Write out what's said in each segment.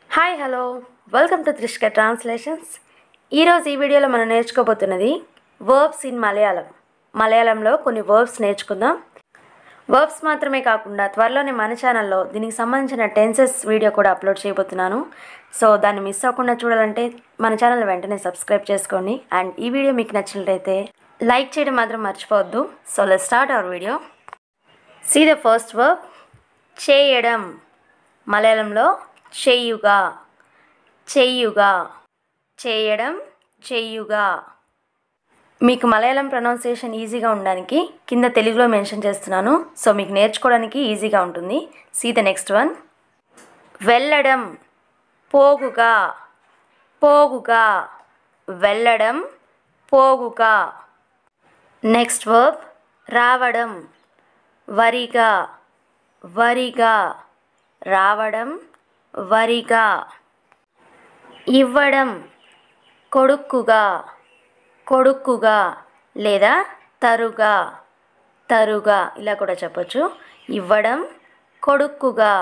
hi hello welcome to Trishka translations ఈరోజు ఈ వీడియోలో మనం నేర్చుకోబోతున్నది వర్బ్స్ ఇన్ మలయాళం మలయాళంలో కొన్ని వర్బ్స్ నేర్చుకుందాం వర్బ్స్ మాత్రమే కాకుండా త్వరలోనే మన ఛానల్లో దీనికి సంబంధించిన టెన్సెస్ వీడియో కూడా అప్లోడ్ చేయబోతున్నాను సో దాన్ని మిస్ అవ్వకుండా చూడాలంటే మన ఛానల్ వెంటనే సబ్స్క్రైబ్ చేసుకోండి అండ్ ఈ వీడియో మీకు నచ్చినట్లయితే లైక్ చేయడం మాత్రం మర్చిపోవద్దు so let start our video see the first verb చేయడం మలయాళంలో చెయ్యుగా చెయ్యుగా చేయడం చెయ్యుగా మీకు మలయాళం ప్రొనౌన్సియేషన్ ఈజీగా ఉండడానికి కింద తెలుగులో మెన్షన్ చేస్తున్నాను సో మీకు నేర్చుకోవడానికి ఈజీగా ఉంటుంది సీ ద నెక్స్ట్ వన్ వెళ్ళడం పోగుగా పోగుగా వెళ్ళడం పోగుగా నెక్స్ట్ వర్బ్ రావడం వరిగా వరిగా రావడం వరిగా ఇవ్వడం కొడుక్కుగా కొడుక్కుగా లేదా తరుగా తరుగా ఇలా కూడా చెప్పొచ్చు ఇవ్వడం కొడుక్కుగా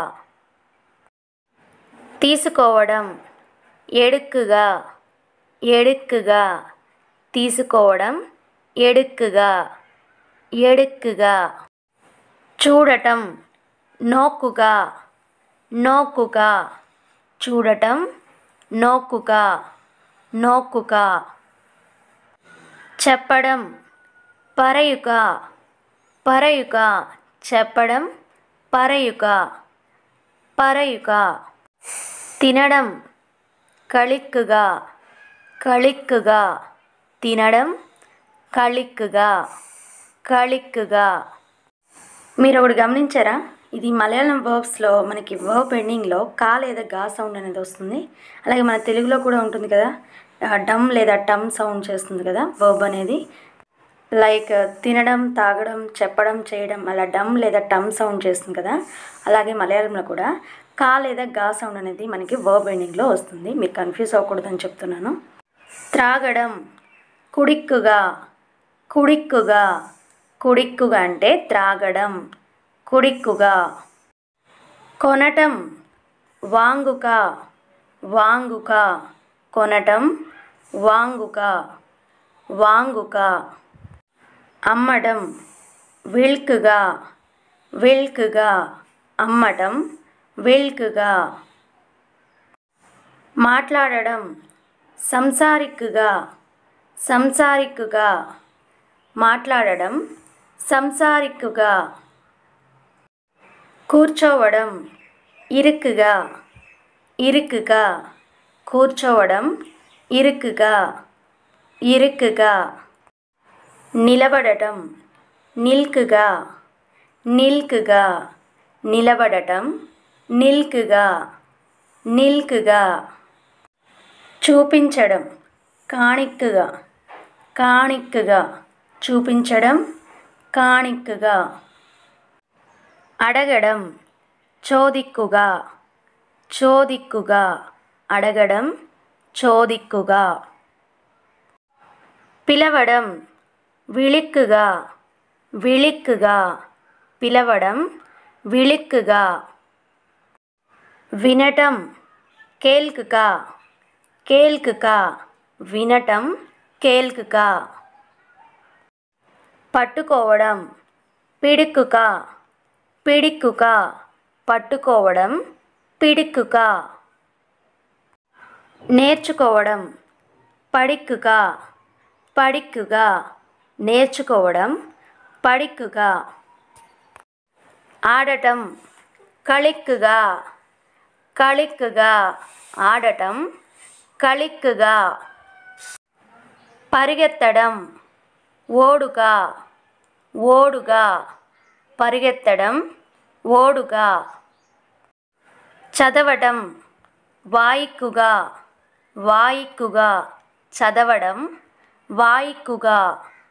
తీసుకోవడం ఎడుక్కుగా ఎడుక్కుగా తీసుకోవడం ఎడుక్కుగా ఎడుక్కుగా చూడటం నోకుగా నోకుగా చూడటం నోకుగా నోకుగా చెప్పడం పరయుక పరయుక చెప్పడం పరయుక పరయుక తినడం కళిక్కుగా కళిక్కుగా తినడం కళిక్కుగా కళిక్కుగా మీరు ఒకటి గమనించారా ఇది మలయాళం వర్బ్స్లో మనకి వర్బ్ ఎండింగ్లో కా లేదా గా సౌండ్ అనేది వస్తుంది అలాగే మన తెలుగులో కూడా ఉంటుంది కదా ఆ, డమ్ లేదా టమ్ సౌండ్ చేస్తుంది కదా వర్బ్ అనేది లైక్ తినడం తాగడం చెప్పడం చేయడం అలా డమ్ లేదా టమ్ సౌండ్ చేస్తుంది కదా అలాగే మలయాళంలో కూడా కా లేదా గా సౌండ్ అనేది మనకి వర్బ్ ఎండింగ్లో వస్తుంది మీరు కన్ఫ్యూజ్ అవ్వకూడదని చెప్తున్నాను త్రాగడం కుడిక్కుగా కుడిక్కుగా కుడిక్కుగా అంటే త్రాగడం కుడిక్కుగా కొనటం వాంగుక వాంగుక కొనటం వాంగుక వాంగుక అమ్మడం విల్క్గా విల్క్గా అమ్మటం విల్క్గా మాట్లాడడం సంసారిక్కుగా సంసారిక్కుగా మాట్లాడడం సంసారిక్కుగా కూర్చోవడం ఇరుక్కుగా ఇరుక్కుగా కూర్చోవడం ఇరుక్కుగా ఇరుక్కుగా నిలబడటం నిల్కుగా నిల్కుగా నిలబడటం నిల్కుగా నిల్కుగా చూపించడం కాణిక్కుగా కాణిక్కుగా చూపించడం కాణిక్కుగా అడగడం చోదిక్కుగా చోదిక్కుగా అడగడం చోదిక్కుగా పిలవడం విళిక్కుగా విళిక్కుగా పిలవడం విళిక్కుగా వినటం కేల్కుగా కేల్కుగా వినటం కేల్కుగా పట్టుకోవడం పిడిక్కుక పిడిక్కుక పట్టుకోవడం పిడిక్కుక నేర్చుకోవడం పడిక్కుగా పడిక్కుగా నేర్చుకోవడం పడిక్కుగా ఆడటం కళిక్కుగా కళిక్కుగా ఆడటం కళిక్కుగా పరిగెత్తడం ఓడుగా ఓడుగా పరిగెత్తడం ఓడుగా చదవడం వాయిక్కుగా వాయిక్కుగా చదవడం వాయిక్కుగా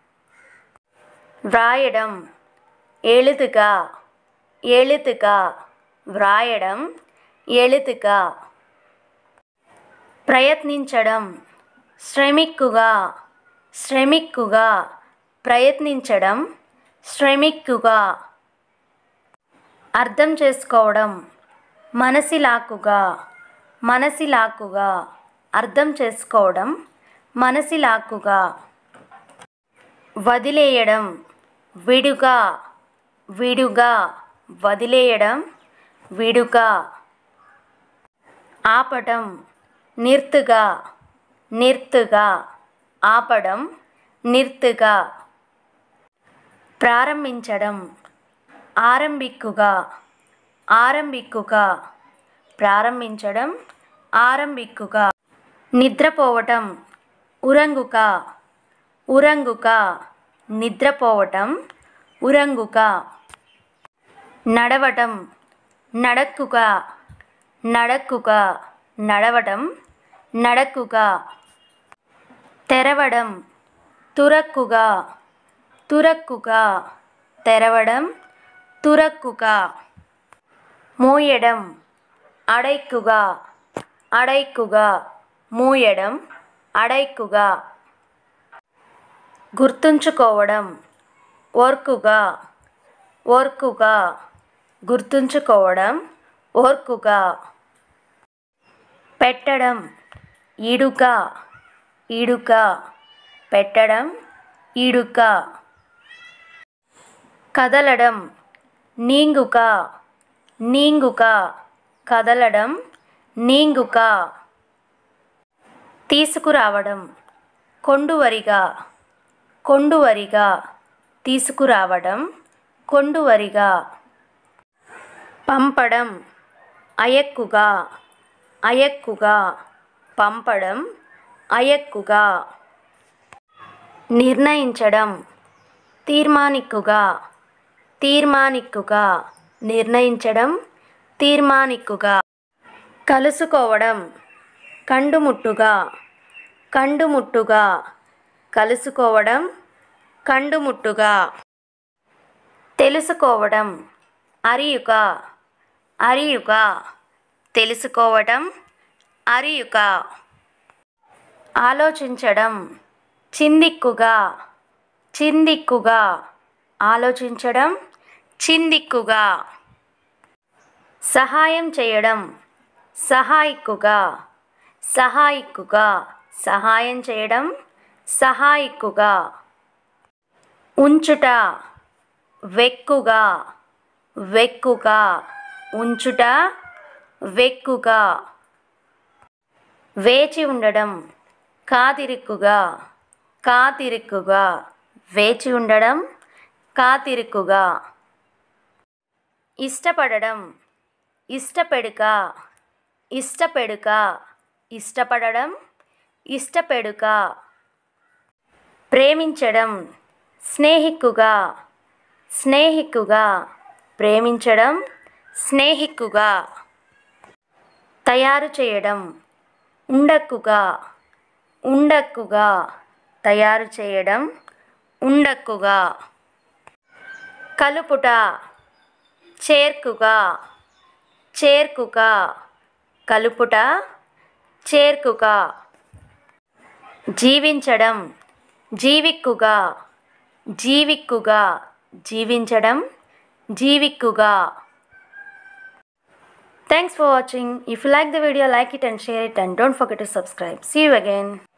వ్రాయడం ఎళుతుగా ఎళుతుగా వ్రాయడం ఎళుతుగా ప్రయత్నించడం శ్రమిక్కుగా శ్రమిక్కుగా ప్రయత్నించడం శ్రమిక్కుగా అర్థం చేసుకోవడం మనసిలాక్కుగా మనసిలాక్కుగా అర్థం చేసుకోవడం మనసిలాక్కుగా వదిలేయడం విడుగా విడుగా వదిలేయడం విడుగా ఆపడం నిర్తుగా నిర్తుగా ఆపడం నిర్తుగా ప్రారంభించడం ఆరంభిక్కుగా ఆరంభిక్కుగా ప్రారంభించడం ఆరంభిక్కుగా నిద్రపోవటం ఉరంగుక ఉరంగుక నిద్రపోవటం ఉరంగుక నడవటం నడక్కుగా నడక్కుగా నడవటం నడక్కుగా తెరవడం తురక్కుగా తురక్కుగా తెరవడం తురక్కుగా మూయడం అడైక్కుగా అడైక్కుగా మూయడం అడైక్కుగా గుర్తుంచుకోవడం ఓర్కుగా ఓర్కుగా గుర్తుంచుకోవడం ఓర్కుగా పెట్టడం ఇడుక ఇడుక పెట్టడం ఇడుక కదలడం నీంగుక నీంగుక కదలడం నీంగుక తీసుకురావడం కొండువరిగా కొండువరిగా తీసుకురావడం కొండువరిగా పంపడం అయక్కుగా అయక్కుగా పంపడం అయక్కుగా నిర్ణయించడం తీర్మానిక్కుగా తీర్మానిక్కుగా నిర్ణయించడం తీర్మానిక్కుగా కలుసుకోవడం కండుముట్టుగా కండుముట్టుగా కలుసుకోవడం కండుముట్టుగా తెలుసుకోవడం అరియుక అరియుక తెలుసుకోవడం అరియుక ఆలోచించడం చిందిక్కుగా చిందిక్కుగా ఆలోచించడం చిందిక్కుగా సహాయం చేయడం సహాయిక్కుగా సహాయిక్కుగా సహాయం చేయడం సహాయిక్కుగా ఉంచుట వెక్కుగా వెక్కుగా ఉంచుట వెక్కుగా వేచి ఉండడం కాతిరిక్కుగా కాతిరిక్కుగా వేచి ఉండడం కాతిరిక్కుగా ఇష్టపడడం ఇష్టపెడుక ఇష్టపెడుక ఇష్టపడడం ఇష్టపెడుక ప్రేమించడం స్నేహిక్కుగా స్నేహిక్కుగా ప్రేమించడం స్నేహిక్కుగా తయారు చేయడం ఉండక్కుగా ఉండక్కుగా తయారు చేయడం ఉండక్కుగా కలుపుట చేర్కుగా చేర్కుగా కలుపుట చేర్కుగా జీవించడం జీవిక్కుగా జీవిక్కుగా జీవించడం జీవిక్కుగా thanks for watching if you like the video like it and share it and don't forget to subscribe see you again